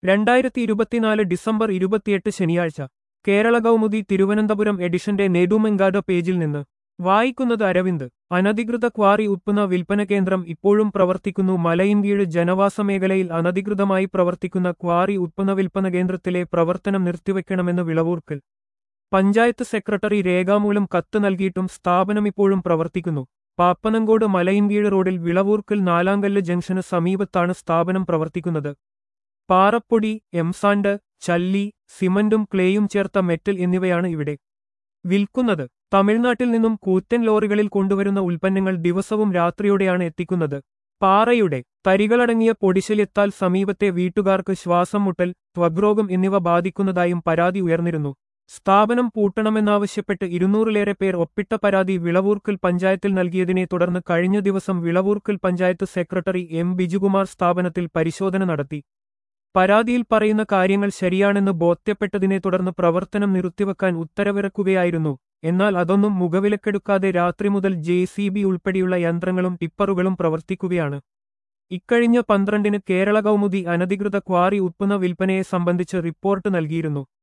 രണ്ടായിരത്തി ഇരുപത്തിനാല് ഡിസംബർ ഇരുപത്തിയെട്ട് ശനിയാഴ്ച കേരള കൗമുദി തിരുവനന്തപുരം എഡിഷന്റെ നെടുമെങ്കാട് പേജിൽ നിന്ന് വായിക്കുന്നത് അരവിന്ദ് അനധികൃത ക്വാറി ഉത്പന്ന വിൽപ്പന കേന്ദ്രം ഇപ്പോഴും പ്രവർത്തിക്കുന്നു മലയിൻകീഴ് ജനവാസ മേഖലയിൽ അനധികൃതമായി പ്രവർത്തിക്കുന്ന ക്വാറി ഉത്പന്ന വിൽപ്പന കേന്ദ്രത്തിലെ പ്രവർത്തനം നിർത്തിവെക്കണമെന്ന് വിളവൂർക്കൽ പഞ്ചായത്ത് സെക്രട്ടറി രേഖാമൂലം കത്ത് നൽകിയിട്ടും സ്ഥാപനം ഇപ്പോഴും പ്രവർത്തിക്കുന്നു പാപ്പനങ്കോട് മലയിൻകീഴ് റോഡിൽ വിളവൂർക്കൽ നാലാങ്കല്ല് ജംഗ്ഷന് സമീപത്താണ് സ്ഥാപനം പ്രവർത്തിക്കുന്നത് പാറപ്പൊടി എംസാൻഡ് ചല്ലി സിമന്റും ക്ലേയും ചേർത്ത മെറ്റൽ എന്നിവയാണ് ഇവിടെ വിൽക്കുന്നത് തമിഴ്നാട്ടിൽ നിന്നും കൂറ്റൻ ലോറികളിൽ കൊണ്ടുവരുന്ന ഉൽപ്പന്നങ്ങൾ ദിവസവും രാത്രിയോടെയാണ് എത്തിക്കുന്നത് പാറയുടെ തരികളടങ്ങിയ പൊടിശല്യത്താൽ സമീപത്തെ വീട്ടുകാർക്ക് ശ്വാസം മുട്ടൽ ത്വഗ്രോഗം എന്നിവ ബാധിക്കുന്നതായും പരാതി ഉയർന്നിരുന്നു സ്ഥാപനം പൂട്ടണമെന്നാവശ്യപ്പെട്ട് ഇരുന്നൂറിലേറെ പേർ ഒപ്പിട്ട പരാതി വിളവൂർക്കൽ പഞ്ചായത്തിൽ നൽകിയതിനെ തുടർന്ന് കഴിഞ്ഞ ദിവസം വിളവൂർക്കൽ പഞ്ചായത്ത് സെക്രട്ടറി എം ബിജുകുമാർ സ്ഥാപനത്തിൽ പരിശോധന നടത്തി പരാതിയിൽ പറയുന്ന കാര്യങ്ങൾ ശരിയാണെന്ന് ബോധ്യപ്പെട്ടതിനെ തുടർന്ന് പ്രവർത്തനം നിർത്തിവെക്കാൻ ഉത്തരവിറക്കുകയായിരുന്നു എന്നാൽ അതൊന്നും മുഖവിലക്കെടുക്കാതെ രാത്രി മുതൽ ജെ സി ബി ഉൾപ്പെടെയുള്ള യന്ത്രങ്ങളും ടിപ്പറുകളും പ്രവർത്തിക്കുകയാണ് ഇക്കഴിഞ്ഞ പന്ത്രണ്ടിന് കേരള കൗമുദി അനധികൃത ക്വാറി ഉത്പന്ന വിൽപ്പനയെ സംബന്ധിച്ച് റിപ്പോർട്ട് നൽകിയിരുന്നു